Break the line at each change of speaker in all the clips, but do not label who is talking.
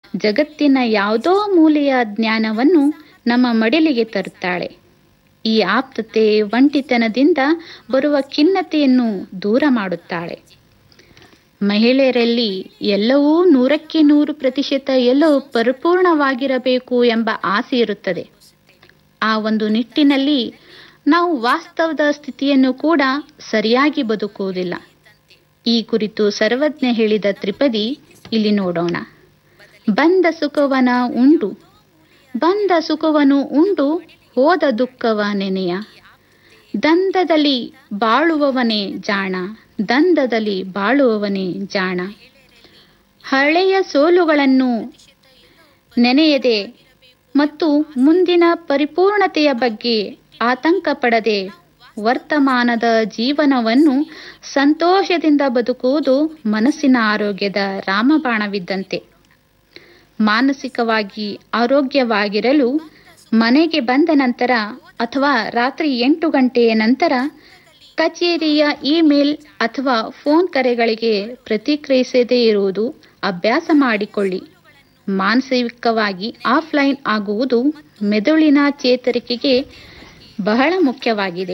ಜಗತ್ತಿನ ಯಾವುದೋ ಮೂಲೆಯ ಜ್ಞಾನವನ್ನು ನಮ್ಮ ಮಡಿಲಿಗೆ ತರುತ್ತಾಳೆ ಈ ಆಪ್ತತೆ ಒಂಟಿತನದಿಂದ ಬರುವ ಖಿನ್ನತೆಯನ್ನು ದೂರ ಮಾಡುತ್ತಾಳೆ ಮಹಿಳೆಯರಲ್ಲಿ ಎಲ್ಲವೂ ನೂರಕ್ಕೆ ನೂರು ಪ್ರತಿಶತ ಎಲ್ಲವೂ ಪರಿಪೂರ್ಣವಾಗಿರಬೇಕು ಎಂಬ ಆಸೆ ಇರುತ್ತದೆ ಆ ಒಂದು ನಿಟ್ಟಿನಲ್ಲಿ ನಾವು ವಾಸ್ತವದ ಸ್ಥಿತಿಯನ್ನು ಕೂಡ ಸರಿಯಾಗಿ ಬದುಕುವುದಿಲ್ಲ ಈ ಕುರಿತು ಸರ್ವಜ್ಞ ಹೇಳಿದ ತ್ರಿಪದಿ ಇಲ್ಲಿ ನೋಡೋಣ ಬಂದ ಸುಖವನ ಉಂಡು ಬಂದ ಸುಖವನು ಉಂಡು ಹೋದ ದುಃಖವ ನೆನೆಯ ದಂದದಲ್ಲಿ ಬಾಳುವವನೇ ಜಾಣ ದಂದದಲ್ಲಿ ಬಾಳುವವನೇ ಜಾಣ ಹಳೆಯ ಸೋಲುಗಳನ್ನು ನೆನೆಯದೆ ಮತ್ತು ಮುಂದಿನ ಪರಿಪೂರ್ಣತೆಯ ಬಗ್ಗೆ ಆತಂಕ ಪಡದೆ ವರ್ತಮಾನದ ಜೀವನವನ್ನು ಸಂತೋಷದಿಂದ ಬದುಕುವುದು ಮನಸ್ಸಿನ ಆರೋಗ್ಯದ ರಾಮಬಾಣವಿದ್ದಂತೆ ಮಾನಸಿಕವಾಗಿ ಆರೋಗ್ಯವಾಗಿರಲು ಮನೆಗೆ ಬಂದ ನಂತರ ಅಥವಾ ರಾತ್ರಿ ಎಂಟು ಗಂಟೆಯ ನಂತರ ಕಚೇರಿಯ ಇಮೇಲ್ ಅಥವಾ ಫೋನ್ ಕರೆಗಳಿಗೆ ಪ್ರತಿಕ್ರಿಯಿಸದೇ ಇರುವುದು ಅಭ್ಯಾಸ ಮಾಡಿಕೊಳ್ಳಿ ಮಾನಸಿಕವಾಗಿ ಆಫ್ಲೈನ್ ಆಗುವುದು ಮೆದುಳಿನ ಚೇತರಿಕೆಗೆ ಬಹಳ ಮುಖ್ಯವಾಗಿದೆ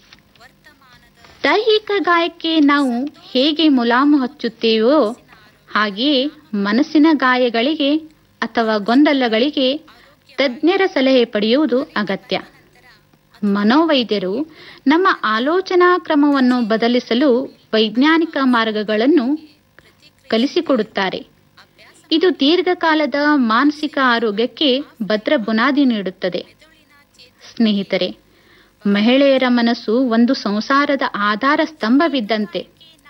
ದೈಹಿಕ ಗಾಯಕ್ಕೆ ನಾವು ಹೇಗೆ ಮುಲಾಮು ಹಚ್ಚುತ್ತೇವೋ ಹಾಗೆಯೇ ಮನಸ್ಸಿನ ಗಾಯಗಳಿಗೆ ಅಥವಾ ಗೊಂದಲಗಳಿಗೆ ತಜ್ಞರ ಸಲಹೆ ಪಡೆಯುವುದು ಅಗತ್ಯ ಮನೋವೈದ್ಯರು ನಮ್ಮ ಆಲೋಚನಾ ಕ್ರಮವನ್ನು ಬದಲಿಸಲು ವೈಜ್ಞಾನಿಕ ಮಾರ್ಗಗಳನ್ನು ಕಲಿಸಿಕೊಡುತ್ತಾರೆ ಇದು ದೀರ್ಘಕಾಲದ ಮಾನಸಿಕ ಆರೋಗ್ಯಕ್ಕೆ ಭದ್ರ ಬುನಾದಿ ನೀಡುತ್ತದೆ ಸ್ನೇಹಿತರೆ ಮಹಿಳೆಯರ ಮನಸ್ಸು ಒಂದು ಸಂಸಾರದ ಆಧಾರ ಸ್ತಂಭವಿದ್ದಂತೆ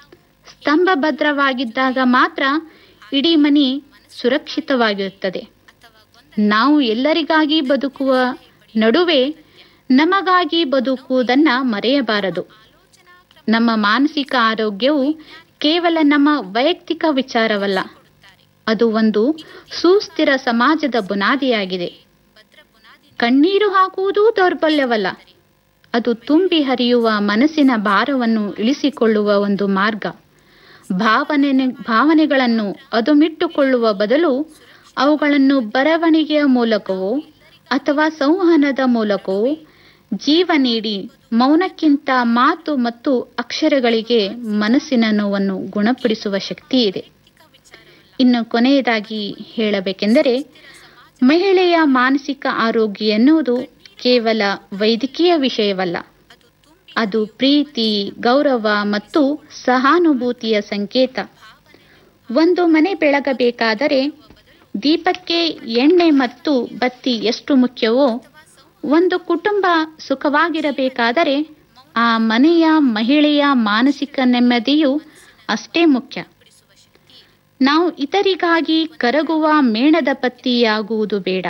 ಸ್ತಂಭ ಭದ್ರವಾಗಿದ್ದಾಗ ಮಾತ್ರ ಇಡೀ ಮನೆ ಸುರಕ್ಷಿತವಾಗಿರುತ್ತದೆ ನಾವು ಎಲ್ಲರಿಗಾಗಿ ಬದುಕುವ ನಡುವೆ ನಮಗಾಗಿ ಬದುಕುವುದನ್ನ ಮರೆಯಬಾರದು ನಮ್ಮ ಮಾನಸಿಕ ಆರೋಗ್ಯವು ಕೇವಲ ನಮ್ಮ ವೈಯಕ್ತಿಕ ವಿಚಾರವಲ್ಲ ಅದು ಒಂದು ಸುಸ್ಥಿರ ಸಮಾಜದ ಬುನಾದಿಯಾಗಿದೆ ಕಣ್ಣೀರು ಹಾಕುವುದೂ ದೌರ್ಬಲ್ಯವಲ್ಲ ಅದು ತುಂಬಿ ಹರಿಯುವ ಮನಸ್ಸಿನ ಭಾರವನ್ನು ಇಳಿಸಿಕೊಳ್ಳುವ ಒಂದು ಮಾರ್ಗ ಭಾವನೆ ಭಾವನೆಗಳನ್ನು ಅದುಮಿಟ್ಟುಕೊಳ್ಳುವ ಬದಲು ಅವುಗಳನ್ನು ಬರವಣಿಗೆಯ ಮೂಲಕವೋ ಅಥವಾ ಸಂವಹನದ ಮೂಲಕವೋ ಜೀವ ನೀಡಿ ಮೌನಕ್ಕಿಂತ ಮಾತು ಮತ್ತು ಅಕ್ಷರಗಳಿಗೆ ಮನಸ್ಸಿನ ನೋವನ್ನು ಗುಣಪಡಿಸುವ ಶಕ್ತಿ ಇದೆ ಇನ್ನು ಕೊನೆಯದಾಗಿ ಹೇಳಬೇಕೆಂದರೆ ಮಹಿಳೆಯ ಮಾನಸಿಕ ಆರೋಗ್ಯ ಎನ್ನುವುದು ಕೇವಲ ವೈದ್ಯಕೀಯ ವಿಷಯವಲ್ಲ ಅದು ಪ್ರೀತಿ ಗೌರವ ಮತ್ತು ಸಹಾನುಭೂತಿಯ ಸಂಕೇತ ಒಂದು ಮನೆ ಬೆಳಗಬೇಕಾದರೆ ದೀಪಕ್ಕೆ ಎಣ್ಣೆ ಮತ್ತು ಬತ್ತಿ ಎಷ್ಟು ಮುಖ್ಯವೋ ಒಂದು ಕುಟುಂಬ ಸುಖವಾಗಿರಬೇಕಾದರೆ ಆ ಮನೆಯ ಮಹಿಳೆಯ ಮಾನಸಿಕ ನೆಮ್ಮದಿಯು ಅಷ್ಟೇ ಮುಖ್ಯ ನಾವು ಇತರಿಗಾಗಿ ಕರಗುವ ಮೇಣದ ಪತ್ತಿಯಾಗುವುದು ಬೇಡ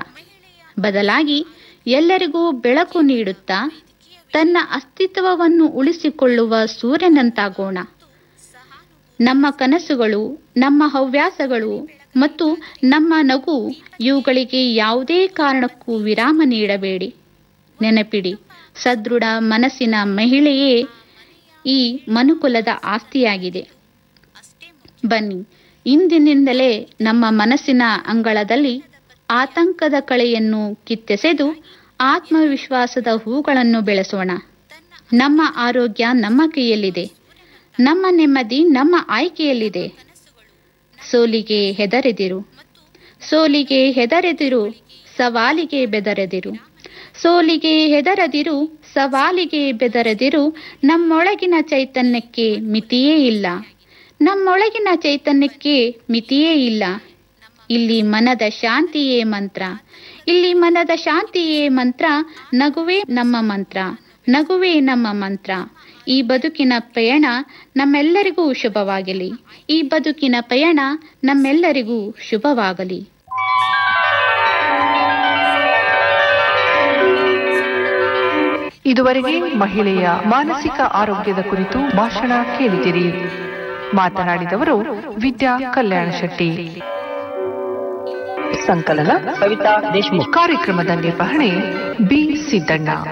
ಬದಲಾಗಿ ಎಲ್ಲರಿಗೂ ಬೆಳಕು ನೀಡುತ್ತಾ ತನ್ನ ಅಸ್ತಿತ್ವವನ್ನು ಉಳಿಸಿಕೊಳ್ಳುವ ಸೂರ್ಯನಂತಾಗೋಣ ನಮ್ಮ ಕನಸುಗಳು ನಮ್ಮ ಹವ್ಯಾಸಗಳು ಮತ್ತು ನಮ್ಮ ನಗು ಇವುಗಳಿಗೆ ಯಾವುದೇ ಕಾರಣಕ್ಕೂ ವಿರಾಮ ನೀಡಬೇಡಿ ನೆನಪಿಡಿ ಸದೃಢ ಮನಸ್ಸಿನ ಮಹಿಳೆಯೇ ಈ ಮನುಕುಲದ ಆಸ್ತಿಯಾಗಿದೆ ಬನ್ನಿ ಇಂದಿನಿಂದಲೇ ನಮ್ಮ ಮನಸ್ಸಿನ ಅಂಗಳದಲ್ಲಿ ಆತಂಕದ ಕಳೆಯನ್ನು ಕಿತ್ತೆಸೆದು ಆತ್ಮವಿಶ್ವಾಸದ ಹೂಗಳನ್ನು ಬೆಳೆಸೋಣ ನಮ್ಮ ಆರೋಗ್ಯ ನಮ್ಮ ಕೈಯಲ್ಲಿದೆ ನಮ್ಮ ನೆಮ್ಮದಿ ನಮ್ಮ ಆಯ್ಕೆಯಲ್ಲಿದೆ ಸೋಲಿಗೆ ಹೆದರೆದಿರು ಸೋಲಿಗೆ ಹೆದರೆದಿರು ಸವಾಲಿಗೆ ಬೆದರೆದಿರು ಸೋಲಿಗೆ ಹೆದರದಿರು ಸವಾಲಿಗೆ ಬೆದರದಿರು ನಮ್ಮೊಳಗಿನ ಚೈತನ್ಯಕ್ಕೆ ಮಿತಿಯೇ ಇಲ್ಲ ನಮ್ಮೊಳಗಿನ ಚೈತನ್ಯಕ್ಕೆ ಮಿತಿಯೇ ಇಲ್ಲ ಇಲ್ಲಿ ಮನದ ಶಾಂತಿಯೇ ಮಂತ್ರ ಇಲ್ಲಿ ಮನದ ಶಾಂತಿಯೇ ಮಂತ್ರ ನಗುವೇ ನಮ್ಮ ಮಂತ್ರ ನಗುವೇ ನಮ್ಮ ಮಂತ್ರ ಈ ಬದುಕಿನ ಪಯಣ ನಮ್ಮೆಲ್ಲರಿಗೂ ಶುಭವಾಗಲಿ ಈ ಬದುಕಿನ ಪಯಣ ನಮ್ಮೆಲ್ಲರಿಗೂ ಶುಭವಾಗಲಿ
ಇದುವರೆಗೆ ಮಹಿಳೆಯ ಮಾನಸಿಕ ಆರೋಗ್ಯದ ಕುರಿತು ಭಾಷಣ ಕೇಳಿದಿರಿ ಮಾತನಾಡಿದವರು ವಿದ್ಯಾ ಕಲ್ಯಾಣ ಶೆಟ್ಟಿ
ಸಂಕಲನ ಕವಿತಾ ದೇಶಮುಖ್
ಕಾರ್ಯಕ್ರಮದ ನಿರ್ವಹಣೆ ಬಿ ಸಿದ್ದಣ್ಣ